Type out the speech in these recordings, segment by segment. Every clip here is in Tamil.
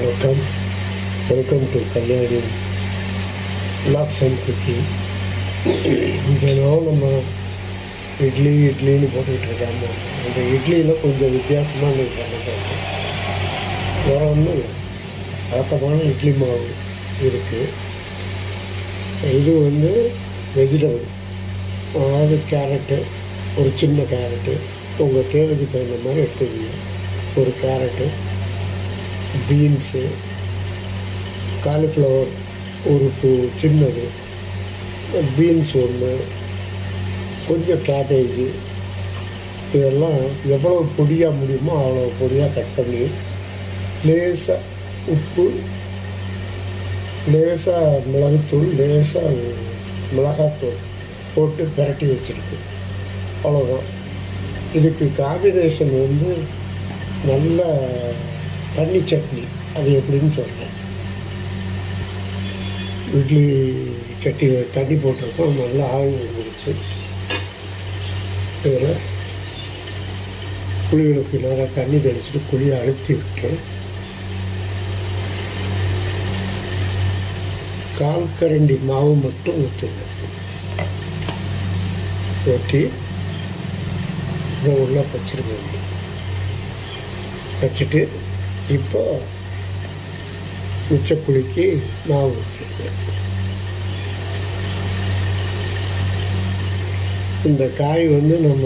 வணக்கம் welcome to Kalyani logs and cooking தினம் நம்ம இட்லி இட்லின்னு போட்டுக்கிட்டு இருக்காம அந்த இட்லியில் கொஞ்சம் வித்தியாசமாக நீங்கள் பண்ணிட்டு வேறு ஒன்றும் இல்லை வழக்கமான இட்லி மாவு இருக்குது இது வந்து வெஜிடபிள் அதாவது கேரட்டு ஒரு சின்ன கேரட்டு உங்கள் தேவைக்கு தகுந்த மாதிரி எடுத்துக்கோங்க ஒரு கேரட்டு பீன்ஸு காலிஃப்ளவர் ஒரு பூ சின்னது பீன்ஸ் ஒன்று கொஞ்சம் கேபேஜு இதெல்லாம் எவ்வளோ பொடியாக முடியுமோ அவ்வளோ பொடியாக கட் பண்ணி லேசாக உப்பு லேசாக மிளகுத்தூள் லேசாக மிளகாத்தூள் போட்டு பிரட்டி வச்சிருக்கு அவ்வளோதான் இதுக்கு காம்பினேஷன் வந்து நல்ல தண்ணி சட்னி அது எப்படின்னு சொல்கிறேன் இட்லி சட்டி தண்ணி போட்டிருக்கோம் நல்லா ஆவி வந்துருச்சு இதில் புளிகளுக்கு நல்லா தண்ணி தெளிச்சுட்டு புளியை அழுத்தி விட்டு கால் கரண்டி மாவு மட்டும் ஊற்றுங்க ஊற்றி இதை உள்ள வச்சிருக்கோம் வச்சுட்டு இப்போ மிச்ச புளிக்கு மாவு ஊற்றிருக்கேன் இந்த காய் வந்து நம்ம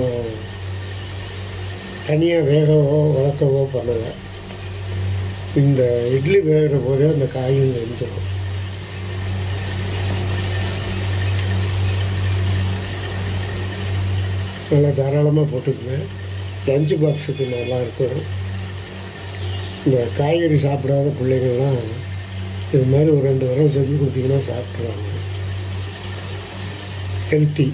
தனியாக வேகவோ வளர்க்கவோ பண்ணலை இந்த இட்லி வேகிற போதே அந்த காயும் வெந்துடும் நல்லா தாராளமாக போட்டுக்குவேன் லஞ்சு பாக்ஸுக்கு நல்லா இருக்கும் இந்த காய்கறி சாப்பிடாத பிள்ளைங்கள்லாம் இது மாதிரி ஒரு ரெண்டு தடவை செஞ்சு கொடுத்தீங்கன்னா சாப்பிட்ருவாங்க ஹெல்த்தி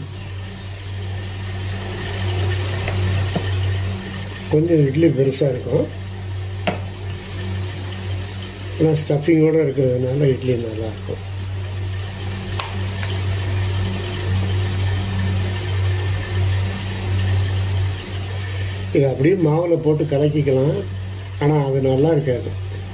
கொஞ்சம் இட்லி பெருசாக இருக்கும் ஆனால் ஸ்டஃபிங்கோடு இருக்கிறதுனால இட்லி நல்லாயிருக்கும் இது அப்படியே மாவில் போட்டு கலக்கிக்கலாம் ஆனால் அது நல்லா இருக்காது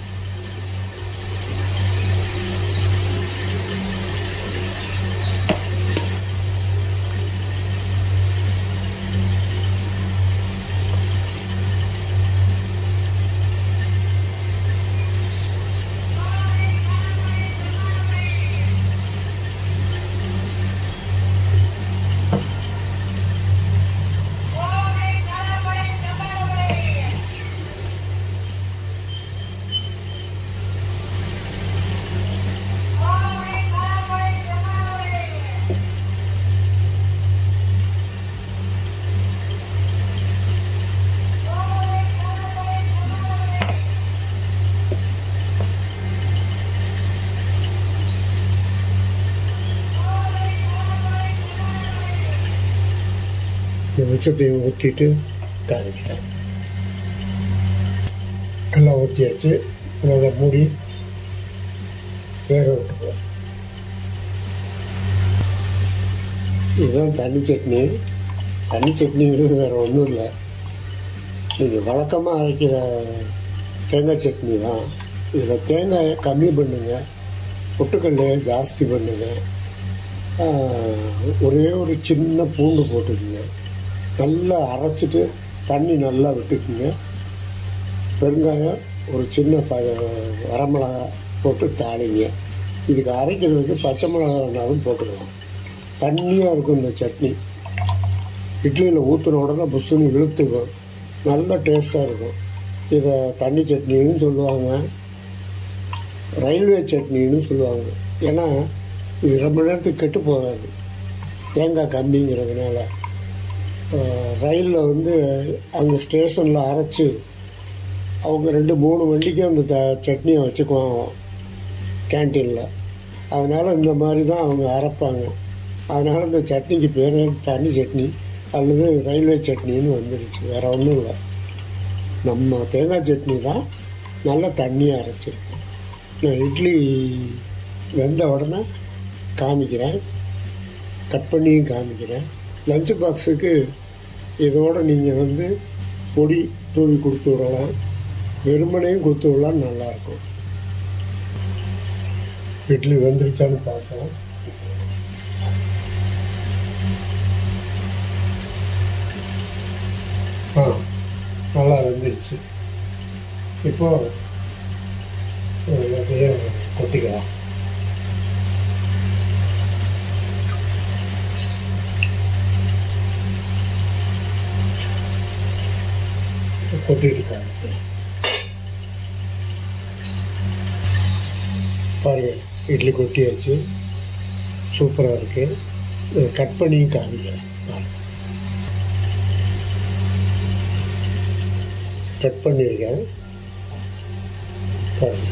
இந்த மிச்சத்தையும் ஊற்றிட்டு காமிக்கிறேன் எல்லாம் ஊற்றியாச்சு அதை மூடி வேக விட்டுருவோம் இதுதான் தண்ணி சட்னி தண்ணி சட்னிங்கிறது வேறு ஒன்றும் இல்லை நீங்கள் வழக்கமாக அரைக்கிற தேங்காய் சட்னி தான் இதில் தேங்காயை கம்மி பண்ணுங்க பொட்டுக்கல்லையை ஜாஸ்தி பண்ணுங்க ஒரே ஒரு சின்ன பூண்டு போட்டுக்குங்க நல்லா அரைச்சிட்டு தண்ணி நல்லா விட்டுக்குங்க பெருங்காயம் ஒரு சின்ன ப வரமிளகா போட்டு தாளிங்க இதுக்கு அரைக்கிறதுக்கு பச்சை மிளகா வேணாலும் போட்டுக்கலாம் தண்ணியாக இருக்கும் இந்த சட்னி இட்லியில் ஊற்றுன உடனே புஷ்ஷுன்னு இழுத்துக்கும் நல்ல டேஸ்ட்டாக இருக்கும் இதை தண்ணி சட்னின்னு சொல்லுவாங்க ரயில்வே சட்னின்னு சொல்லுவாங்க ஏன்னா இது ரொம்ப நேரத்துக்கு கெட்டு போகாது தேங்காய் கம்மிங்கிறதுனால ரயிலில் வந்து அங்கே ஸ்டேஷனில் அரைச்சி அவங்க ரெண்டு மூணு வண்டிக்கும் அந்த த சட்னியை வச்சுக்குவாங்க கேன்டீனில் அதனால் இந்த மாதிரி தான் அவங்க அரைப்பாங்க அதனால் இந்த சட்னிக்கு பேர் தண்ணி சட்னி அல்லது ரயில்வே சட்னின்னு வந்துடுச்சு வேறு ஒன்றும் இல்லை நம்ம தேங்காய் சட்னி தான் நல்லா தண்ணியாக அரைச்சிருக்கேன் நான் இட்லி வெந்த உடனே காமிக்கிறேன் கட் பண்ணியும் காமிக்கிறேன் லஞ்சு பாக்ஸுக்கு இதோட நீங்கள் வந்து பொடி தூவி கொடுத்து விடலாம் வெறுமனையும் கொடுத்து விடலாம் நல்லாயிருக்கும் இட்லி வெந்துருச்சான்னு பார்ப்போம் ஆ நல்லா வெந்துருச்சு இப்போ எல்லாத்தையும் கொட்டிக்கலாம் கொட்டிட்டு பாருங்க இட்லி கொட்டியாச்சு சூப்பராக இருக்குது கட் பண்ணி காமிக்கிறேன் பாருங்க. கட் பண்ணியிருக்கேன் பாருங்க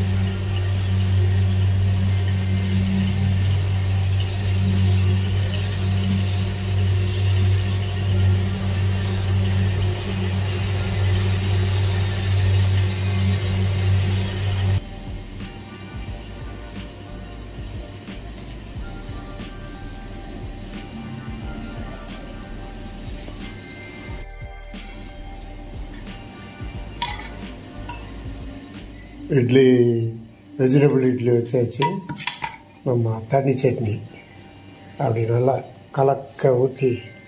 இட்லி வெஜிடபிள் இட்லி வச்சாச்சு நம்ம தண்ணி சட்னி அப்படி நல்லா கலக்க ஊற்றி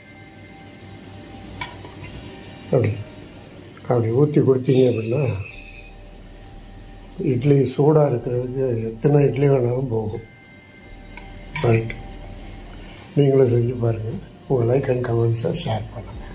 அப்படி அப்படி ஊற்றி கொடுத்தீங்க அப்படின்னா இட்லி சூடாக இருக்கிறதுக்கு எத்தனை இட்லி வேணாலும் போகும் ரைட் நீங்களும் செஞ்சு பாருங்கள் உங்கள் லைக் அண்ட் கமெண்ட்ஸை ஷேர் பண்ணுங்கள்